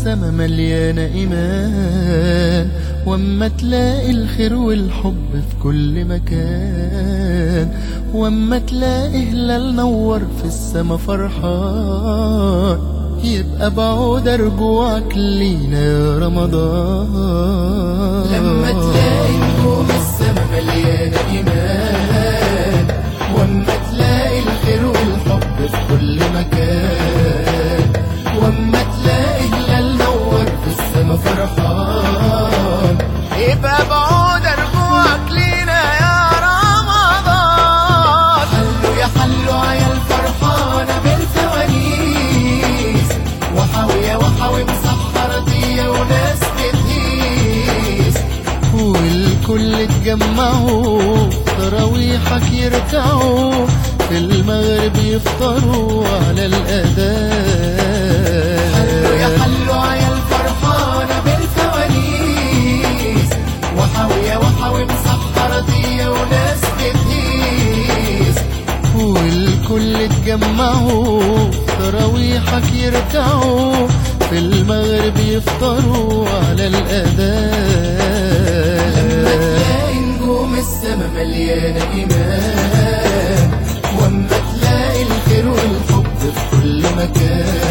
السما مليانة إيمان واما تلاقي الخير والحب في كل مكان واما تلاقي هلال نور في السما فرحان يبقى بعود رجوعك لينا يا رمضان لما تلاقي نجوم السما مليانة إيمان واما تلاقي الخير والحب في كل مكان واما تلاقي هلال نور في السما فرحان يبقى بعود رجوعك لينا يا رمضان حلوا يا حلوا عيال فرحانة بالفوانيس وحاوية وحاوي مسحرة دي وناس بتهيس والكل اتجمعوا تراويحك يركعوا في المغرب يفطروا على الأذان حلوا يا حلوا عيال فرحانة بالفوانيس وحاوية وحاوي مسحرة دي وناس بتهيس والكل اتجمعوا تراويحك يركعوا في المغرب يفطروا على الأذان لما تلاقي نجوم السما مليانة إيمان واما تلاقي الخير والحب في كل مكان